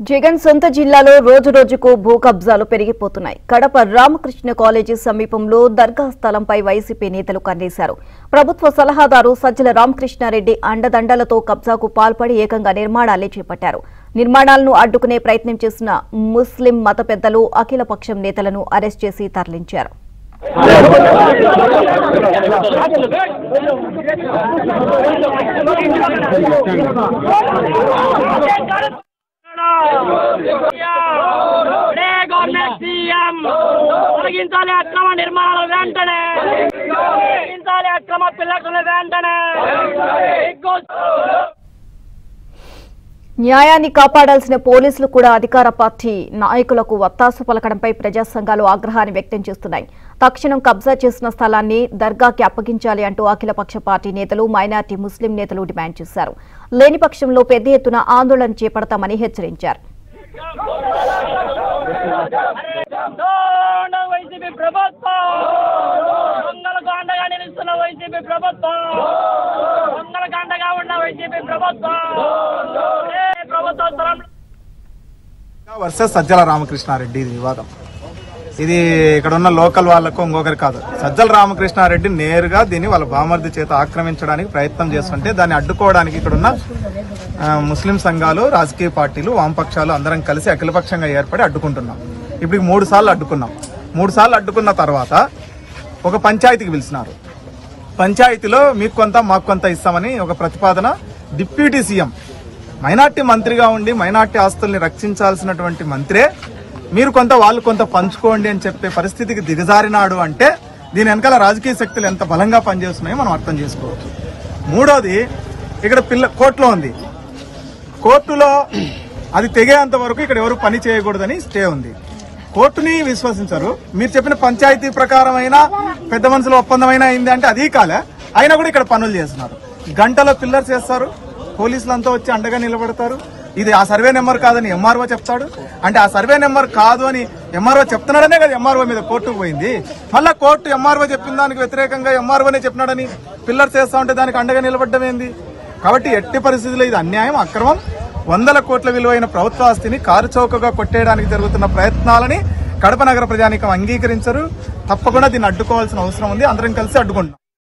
జగన్ సొంత జిల్లాలో రోజు రోజుకు భూ కబ్జాలు పెరిగిపోతున్నాయి కడప రామకృష్ణ కాలేజీ సమీపంలో దర్గా స్థలంపై వైసీపీ నేతలు కన్నేశారు ప్రభుత్వ సలహాదారు సజ్జల రామకృష్ణారెడ్డి అండదండలతో కబ్జాకు పాల్పడి ఏకంగా నిర్మాణాలే చేపట్టారు నిర్మాణాలను అడ్డుకునే ప్రయత్నం చేసిన ముస్లిం మత పెద్దలు అఖిలపక్షం నేతలను అరెస్ట్ చేసి తరలించారు ఇదే గవర్నమెంట్ సీఎం తొలగించాలి అక్రమ నిర్మాణాలు వెంటనే తొలగించాలి అక్రమ పిల్లకులు వెంటనే సిగ్గు న్యాయాన్ని కాపాడాల్సిన పోలీసులు కూడా అధికార పార్టీ నాయకులకు వత్తాసు పలకడంపై ప్రజా సంఘాలు ఆగ్రహాన్ని వ్యక్తం చేస్తున్నాయి తక్షణం కబ్జా చేసిన స్థలాన్ని దర్గాకి అప్పగించాలి అంటూ అఖిలపక్ష పార్టీ నేతలు మైనార్టీ ముస్లిం నేతలు డిమాండ్ చేశారు లేని పక్షంలో పెద్ద ఎత్తున ఆందోళన చేపడతామని హెచ్చరించారు దోండ వైసీపీ ప్రభుత్వం దొంగలకు అండగా నిలుస్తున్న వైసీపీ ప్రభుత్వం దొంగలకు అండగా ఉన్న వైసీపీ ప్రభుత్వం ఏ ప్రభుత్వ స్థలంలో వర్సెస్ సజ్జల రామకృష్ణారెడ్డి ఇది వివాదం ఇది ఇక్కడ ఉన్న లోకల్ వాళ్ళకు ఇంకొకరు కాదు సజ్జల రామకృష్ణారెడ్డి నేరుగా దీన్ని వాళ్ళ బామర్ది చేత ఆక్రమించడానికి ప్రయత్నం చేస్తుంటే దాన్ని అడ్డుకోవడానికి ఇక్కడ ఉన్న ఆ, ముస్లిం సంఘాలు రాజకీయ పార్టీలు వామపక్షాలు అందరం కలిసి అఖిలపక్షంగా ఏర్పడి అడ్డుకుంటున్నాం ఇప్పుడు ఈ మూడు సార్లు అడ్డుకున్నాం మూడు సార్లు అడ్డుకున్న తర్వాత ఒక పంచాయతీకి పిలిచినారు పంచాయతీలో మీకు కొంత మాకు కొంత ఇస్తామని ఒక ప్రతిపాదన డిప్యూటీ సీఎం మైనార్టీ మంత్రిగా ఉండి మైనార్టీ ఆస్తుల్ని రక్షించాల్సినటువంటి మంత్రే మీరు కొంత వాళ్ళు కొంత పంచుకోండి అని చెప్పే పరిస్థితికి దిగజారినాడు అంటే దీని వెనకాల రాజకీయ శక్తులు ఎంత బలంగా పనిచేస్తున్నాయో మనం అర్థం చేసుకోవచ్చు మూడోది ఇక్కడ పిల్ల కోర్టులో ఉంది కోర్టులో అది తెగేంత వరకు ఇక్కడ ఎవరు పని చేయకూడదని స్టే ఉంది కోర్టుని విశ్వసించరు మీరు చెప్పిన పంచాయతీ ప్రకారమైన పెద్ద మనుషుల ఒప్పందమైనా అయింది అంటే అది కాలే అయినా కూడా ఇక్కడ పనులు చేస్తున్నారు గంటలో పిల్లర్స్ చేస్తారు పోలీసులంతా వచ్చి అండగా నిలబడతారు ఇది ఆ సర్వే నెంబర్ కాదని ఎంఆర్ఓ చెప్తాడు అంటే ఆ సర్వే నెంబర్ కాదు అని ఎంఆర్ఓ చెప్తున్నాడనే కదా ఎంఆర్ఓ మీద కోర్టుకు పోయింది మళ్ళా కోర్టు ఎంఆర్ఓ చెప్పిన దానికి వ్యతిరేకంగా ఎంఆర్ఓనే చెప్పినాడని పిల్లర్స్ చేస్తా ఉంటే దానికి అండగా నిలబడ్డం ఏంది కాబట్టి ఎట్టి పరిస్థితుల్లో ఇది అన్యాయం అక్రమం వందల కోట్ల విలువైన ప్రభుత్వ ఆస్తిని కారు చౌకగా కొట్టేయడానికి జరుగుతున్న ప్రయత్నాలని కడప నగర ప్రజానికం అంగీకరించరు తప్పకుండా దీన్ని అడ్డుకోవాల్సిన అవసరం ఉంది అందరం కలిసి అడ్డుకుంటాం